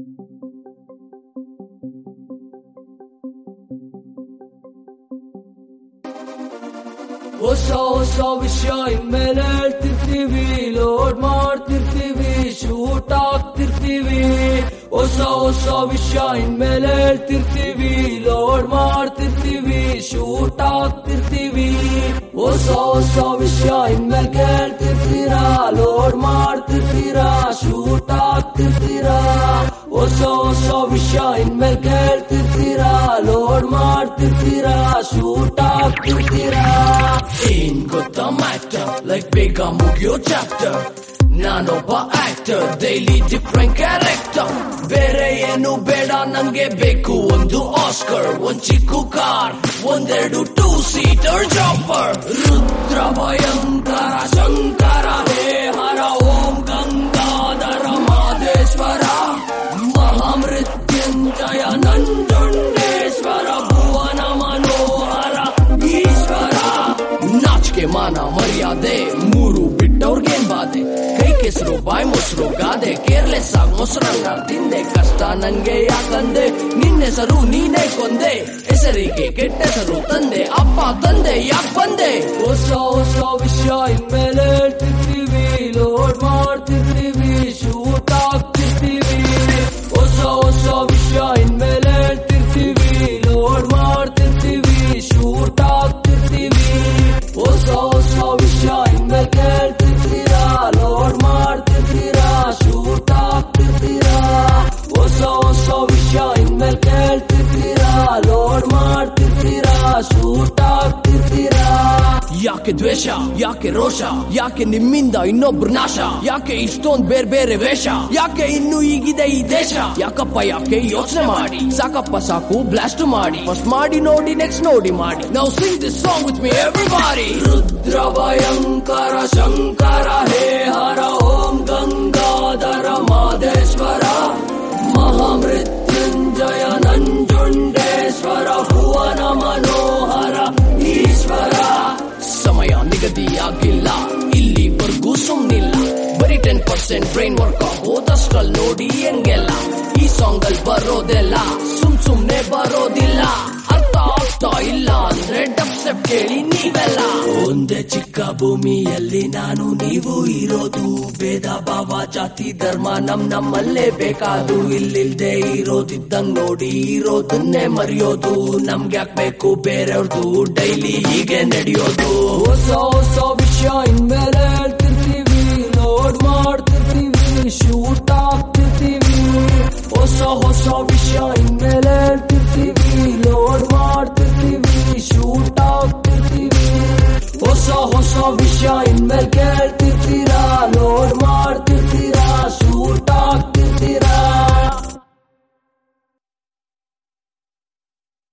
ಹೊಸ ಹೊಸ ವಿಷಯ ಇನ್ಮೇಲೆ ಹೇಳ್ತಿರ್ತೀವಿ ಲೋಡ್ ಮಾಡ್ತಿರ್ತೀವಿ ಶೂಟ್ ಆಗ್ತಿರ್ತೀವಿ ಹೊಸ ಹೊಸ ವಿಷಯ ಇನ್ಮೇಲೆ ಹೇಳ್ತಿರ್ತೀವಿ ಲೋಡ್ ಮಾಡ್ತಿರ್ತೀವಿ ಶೂಟ್ ಆಗ್ತಿರ್ತೀವಿ ಹೊಸ ಹೊಸ ವಿಷಯ ಇನ್ಮೇಲೆ ಕೇಳ್ತಿರ್ತೀರಾ ಲೋಡ್ ಮಾಡ್ತಿರ್ತೀರಾ ಶೂಟ್ ಆಗ್ತಿರ್ತೀರಾ ಹೊಸ ಹೊಸ ವಿಷಯ ಇನ್ಮೇಲೆ ಕೇಳ್ತಿರ್ತೀರಾ ಲೋಡ್ ಮಾಡ್ತಿರ್ತೀರಾ ಶೂಟ್ ಆಗ್ತಿರ್ತೀರಾ ಏನ್ ಗೊತ್ತಾ ಮ್ಯಾಟರ್ ಲೈಕ್ ಬೇಗ ಮುಗಿಯೋ ಚಾಪ್ಟರ್ ನಾನೊಬ್ಬ ಆಕ್ಟರ್ ಡೈಲಿ ಡಿಫ್ರೆಂಟ್ ಕ್ಯಾರೆಕ್ಟರ್ ಬೇರೆ ಏನು ಬೇಡ ನಂಗೆ ಬೇಕು ಒಂದು ಆಸ್ಕರ್ ಒಂದ್ ಚಿಕ್ಕ ಕಾರ್ ಒಂದೆರಡು ಟೂ ಸೀಟರ್ ಜಾಪರ್ ರುದ್ರ ಭಯಂಕರ ಶಂಕರ ಹೇ ಹರ ಓಂ ಗಂಗಾಧರ ಮಾದೇಶ್ವರ ಮಹಾಮೃತ್ಯುಂಜಯ ನಂಜುಂಡೇಶ್ವರ ಭುವನ ಮನೋಹರ ಈಶ್ವರ ನಾಚಿಕೆ ಮಾನ ಮರ್ಯಾದೆ ಮೂರು ಬಿಟ್ಟವ್ರಿಗೇನ್ ಬಾಧೆ ಕೈ ಕೆಸರು ಬಾಯ್ ಮೊಸರು ಗಾದೆ ಕೇರ್ಲೆಸ್ ಆಗಿ ಮೊಸರನ್ನ ತಿಂದೆ ಕಷ್ಟ ನಂಗೆ ಯಾಕಂದೆ ನಿನ್ನೆಸರು ನೀನೇ ಕೊಂದೆ ಹೆಸರಿಗೆ ಕೆಟ್ಟ ಹೆಸರು ತಂದೆ ಅಪ್ಪ ತಂದೆ ಯಾಕೆ ಬಂದೆ ಹೊಸ ಹೊಸ ವಿಷಯ ಇನ್ಮೇಲೆ ಹೇಳ್ತಿರ್ತೀವಿ ಲೋಡ್ ಮಾಡ್ತಿರ್ತೀವಿ ಶೂಟ್ ಆಗ್ತಿರ್ತೀವಿ ಹೊಸ ಹೊಸ ವಿಷಯ ಇನ್ಮೇಲೆ ಹೇಳ್ತಿರ್ತೀವಿ ಲೋಡ್ ಮಾಡ್ತಿರ್ತೀವಿ ಶೂಟ್ ಆಗ್ತಿರ್ತೀವಿ ಹೊಸ ಹೊಸ ವಿಷಯ ಇನ್ಮೇಲೆ ಕೇಳ್ತಿರ್ತೀರಾ ಲೋಡ್ ಮಾಡ್ತಿರ್ತೀರಾ ಶೂಟ್ ಆಗ್ತಿರ್ತೀರಾ ಹೊಸ ಹೊಸ ವಿಷಯ ಇನ್ಮೇಲೆ ಕೇಳ್ತಿರ್ತೀರಾ ಲೋಡ್ ಮಾಡ್ತಿರ್ತೀರಾ ಶೂಟ್ ಆಗ್ತಿರ್ತೀರಾ ಯಾಕೆ ದ್ವೇಷ ಯಾಕೆ ರೋಷ ಯಾಕೆ ನಿಮ್ಮಿಂದ ಇನ್ನೊಬ್ರು ನಾಶ ಯಾಕೆ ಇಷ್ಟೊಂದ್ ಬೇರೆ ಬೇರೆ ವೇಷ ಯಾಕೆ ಇನ್ನು ಈಗಿದೆ ಈ ದೇಶ ಯಾಕಪ್ಪ ಯಾಕೆ ಯೋಚನೆ ಮಾಡಿ ಸಾಕಪ್ಪ ಸಾಕು ಬ್ಲಾಸ್ಟ್ ಮಾಡಿ ಫಸ್ಟ್ ಮಾಡಿ ನೋಡಿ ನೆಕ್ಸ್ಟ್ ನೋಡಿ ಮಾಡಿ ನಾವು sing this song with me everybody Rudra ಭಯಂಕರ ಶಂಕರ ಹೇ ಹರ ಓಂ ಗಂಗಾಧರ ಮಾದೇಶ್ವರ ಮಹಾಮೃತ್ಯುಂಜಯ ನಂಜುಂಡೇಶ್ವರ ಭುವನ ಮನೋಹರ ಈಶ್ವರ ಸಮಯ ನಿಗದಿಯಾಗಿಲ್ಲ ಇಲ್ಲಿವರೆಗೂ ಸುಮ್ನಿಲ್ಲ ಬರೀ ಟೆನ್ ಪರ್ಸೆಂಟ್ ಬ್ರೈನ್ ವರ್ಕ್ ಹೋದಷ್ಟ್ರಲ್ಲಿ ನೋಡಿ ಹೆಂಗೆಲ್ಲ ಈ ಸಾಂಗ್ ಅಲ್ಲಿ ಬರೋದೆಲ್ಲ ಸುಮ್ ಸುಮ್ನೆ ಬರೋದಿಲ್ಲ ಅರ್ಥ ಆಗ್ತಾ ಇಲ್ಲ ಅಂದ್ರೆ ಡಬ್ಸೆಪ್ ಕೇಳಿ ನೀವೆಲ್ಲ ಒಂದೇ ಚಿಕ್ಕ ಭೂಮಿಯಲ್ಲಿ ನಾನು ನೀವು ಇರೋದು ಭೇದ ಭಾವ ಜಾತಿ ಧರ್ಮ ನಮ್ ನಮ್ಮಲ್ಲೇ ಬೇಕಾದು ಇಲ್ಲಿಲ್ದೆ ಇರೋದಿದ್ದಂಗ್ ನೋಡಿ ಇರೋದನ್ನೇ ಮರೆಯೋದು ನಮ್ಗೆ ಯಾಕ್ಬೇಕು ಬೇರೆಯವ್ರದು ಡೈಲಿ ಹೀಗೆ ನಡೆಯೋದು ಹೊಸ ಹೊಸ ವಿಷಯ ಇನ್ಮೇಲೆ ಹೇಳ್ತಿರ್ತೀವಿ ಲೋಡ್ ಮಾಡ್ತಿರ್ತೀವಿ ಶೂಟ್ ಆಗ್ತಿರ್ತೀವಿ ಹೊಸ ಹೊಸ ವಿಷಯ ಇನ್ಮೇಲೆ ಹೇಳ್ತಿರ್ತೀವಿ ಲೋಡ್ ಮಾಡ್ತಿರ್ತೀವಿ ಶೂಟ್ ಆಗ್ತಿರ್ತೀವಿ ಹೊಸ ಹೊಸ ವಿಷಯ ಇನ್ಮೇಲೆ ಕೇಳ್ತಿರ್ತೀರಾ ಲೋಡ್ ಮಾಡ್ತಿರ್ತೀರಾ ಶೂಟ್ ಆಗ್ತಿರ್ತೀರಾ